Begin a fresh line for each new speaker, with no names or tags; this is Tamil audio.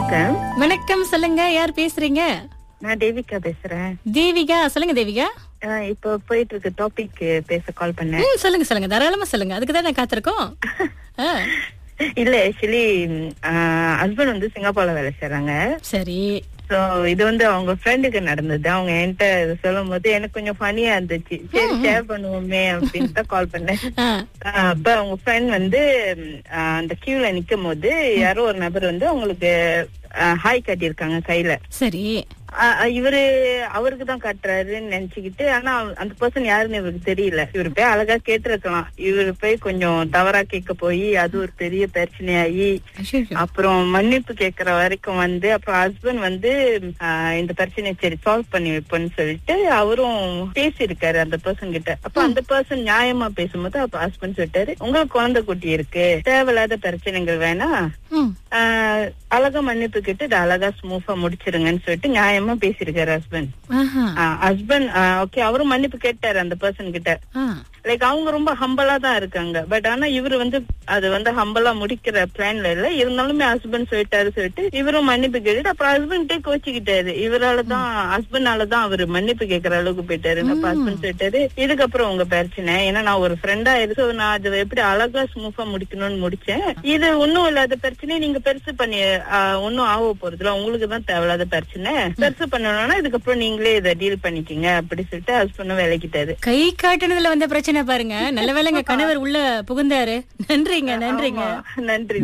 வணக்கம்
வணக்கம் சொல்லுங்க யார் பேசுறீங்க
நான் தேவிகா பேசுறேன்
தேவிகா சொல்லுங்க தேவிகா
அஹ் இப்போ போயிட்டு இருக்க டாபிக் பேச கால் பண்ணேன்
ம் சொல்லுங்க சொல்லுங்க தாராளமா சொல்லுங்க அதுக்கு தான் நான் காத்திருக்கோம் ஆ,
இல்ல ஆக்சுவலி ஹஸ்பண்ட் வந்து சிங்கப்பூர்ல வேலை செய்யறாங்க
சரி
சோ இது வந்து அவங்க ஃப்ரெண்டுக்கு நடந்தது அவங்க என்கிட்ட சொல்லும் போது எனக்கு கொஞ்சம் ஃபனியா இருந்துச்சு சரி ஷேர் பண்ணுவோமே அப்படின்னு தான் கால் பண்ணேன்
ஆ,
அஹ் அப்ப அவங்க ஃப்ரெண்ட் வந்து அஹ் அந்த கியூல நிக்கும் போது யாரோ ஒரு நபர் வந்து அவங்களுக்கு ஹாய் காட்டியிருக்காங்க கையில
சரி
அ- அ- இவரு அவருக்கு தான் கட்டுறாருன்னு நினைச்சுக்கிட்டு ஆனா அவ- அந்த பர்சன் யாருன்னு இவருக்கு தெரியல இவரு போய் அழகா கேட்டிருக்கலாம் இவரு போய் கொஞ்சம் தவறா கேட்க போய் அது ஒரு பெரிய பிரச்சனையாகி
ஐயையோ.
அப்புறம் மன்னிப்பு கேக்குற வரைக்கும் வந்து அப்புறம் ஹஸ்பண்ட் வந்து ஆ, இந்த பிரச்சனையை சரி சால்வ் பண்ணி வைப்போம்னு சொல்லிட்டு அவரும் பேசியிருக்காரு அந்த பர்சன் கிட்ட அப்ப அந்த பர்சன் நியாயமா பேசும்போது அப்ப ஹஸ்பண்ட் சொல்லிட்டாரு உங்களுக்கு குழந்தை குட்டி இருக்கு தேவையில்லாத பிரச்சனைகள் வேணாம்
ம்,
ஆஹ் அழகா மன்னிப்பு கேட்டு இதை அழகா ஸ்மூஃபா முடிச்சிருங்கன்னு சொல்லிட்டு நியாயமா பேசியிருக்காரு ஹஸ்பண்ட்
ஆஹா,
ஹஸ்பண்ட் ஓகே அவரும் மன்னிப்பு கேட்டாரு அந்த பர்சன் கிட்ட
ஆ,
லைக் அவங்க ரொம்ப ஹம்பலா தான் இருக்காங்க பட் ஆனா இவரு வந்து அது வந்து ஹம்பலா முடிக்கிற பிளான்ல இல்ல இருந்தாலுமே ஹஸ்பண்ட் சொல்லிட்டாரு சொல்லிட்டு இவரும் மன்னிப்பு கேட்டுட்டு அப்புறம் ஹஸ்பண்ட்டே கோச்சிக்கிட்டாரு இவரால தான் ஹஸ்பண்டால தான் அவரு மன்னிப்பு கேட்கற அளவுக்கு போயிட்டாரு அப்ப ஹஸ்பண்ட் சொல்லிட்டாரு இதுக்கப்புறம் உங்க பிரச்சனை ஏன்னா நான் ஒரு ஃப்ரெண்டா இருக்கு so நான் அதை எப்படி அழகா ஸ்மூஃபா முடிக்கணும்னு முடிச்சேன் இது ஒண்ணும் இல்லாத பிரச்சனையை நீங்க பெருசு பண்ணி ஆஹ், ஒண்ணும் ஆக போறதுல உங்களுக்கு தான் தேவையில்லாத பிரச்சனை பெருசு பண்ணணும்னா இதுக்கப்புறம் நீங்களே இதை டீல் பண்ணிக்கிங்க அப்படி சொல்லிட்டு ஹஸ்பண்டும் விலகிட்டாரு
கை காட்டுனதுல வந்த பிரச்சனை பாருங்க நல்ல வேளைங்க கணவர் உள்ள புகுந்தாரு நன்றிங்க நன்றிங்க
ஆமா, நன்றி